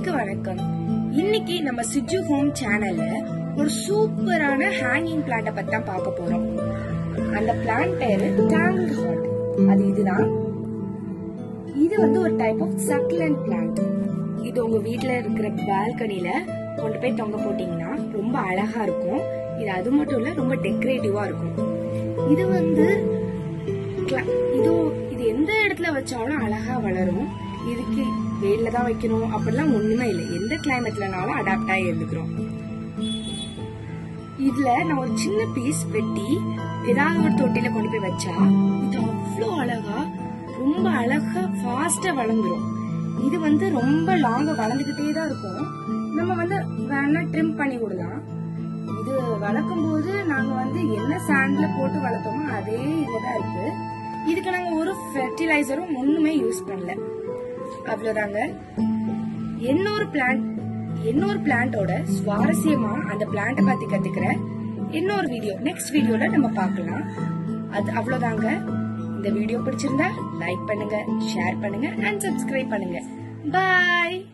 அனைவருக்கு வணக்கம் இன்னைக்கு நம்ம சிஜு ஹோம் சேனல்ல ஒரு சூப்பரான ஹேங்கிங் பிளான்ட பத்தி தான் பார்க்க போறோம் அந்த பிளான்ட் பேரு டேங் ஹார்ட் அது இதுதான் இது வந்து ஒரு டைப் ஆஃப் சக்லண்ட் பிளான்ட் இது உங்க வீட்ல இருக்கிற பால்கனில கொண்டு போய் தொங்க போட்டீங்கன்னா ரொம்ப அழகா இருக்கும் இது அது மட்டும் இல்ல ரொம்ப டெக்கரேட்டிவா இருக்கும் இது வந்து cla- இது இது எந்த இடத்துல வச்சாலும் அழகா வளரும் இதுக்கு வெயில்ல தான் வைக்கணும் அப்படிலாம் ஒண்ணுமே இல்லை எந்த கிளைமேட்லனாலும் அடாப்ட் ஆகி இருந்துக்கிறோம் இதுல நான் ஒரு சின்ன பீஸ் வெட்டி ஏதாவது ஒரு தொட்டில கொண்டு போய் வச்சா இது அவ்வளோ அழகா ரொம்ப அழகா ஃபாஸ்டா வளர்ந்துரும் இது வந்து ரொம்ப லாங்கா வளர்ந்துகிட்டே தான் இருக்கும் நம்ம வந்து வேணா ட்ரிம் பண்ணி விடலாம் இது வளர்க்கும் போது நாங்க வந்து என்ன சாண்ட்ல போட்டு வளர்த்தோமோ அதே இதுதான் இருக்கு இதுக்கு நாங்க ஒரு ஃபெர்டிலைசரும் ஒண்ணுமே யூஸ் பண்ணல அவ்வளவுதாங்க இன்னொரு பிளான்ட் இன்னொரு பிளான்ட்டோட சுவாரஸ்யமா அந்த பிளான்ட்டை பத்தி கத்துக்கிற இன்னொரு வீடியோ நெக்ஸ்ட் வீடியோல நம்ம பார்க்கலாம் அது அவ்வளவுதாங்க இந்த வீடியோ பிடிச்சிருந்தா லைக் பண்ணுங்க ஷேர் பண்ணுங்க அண்ட் சப்ஸ்கிரைப் பண்ணுங்க பாய்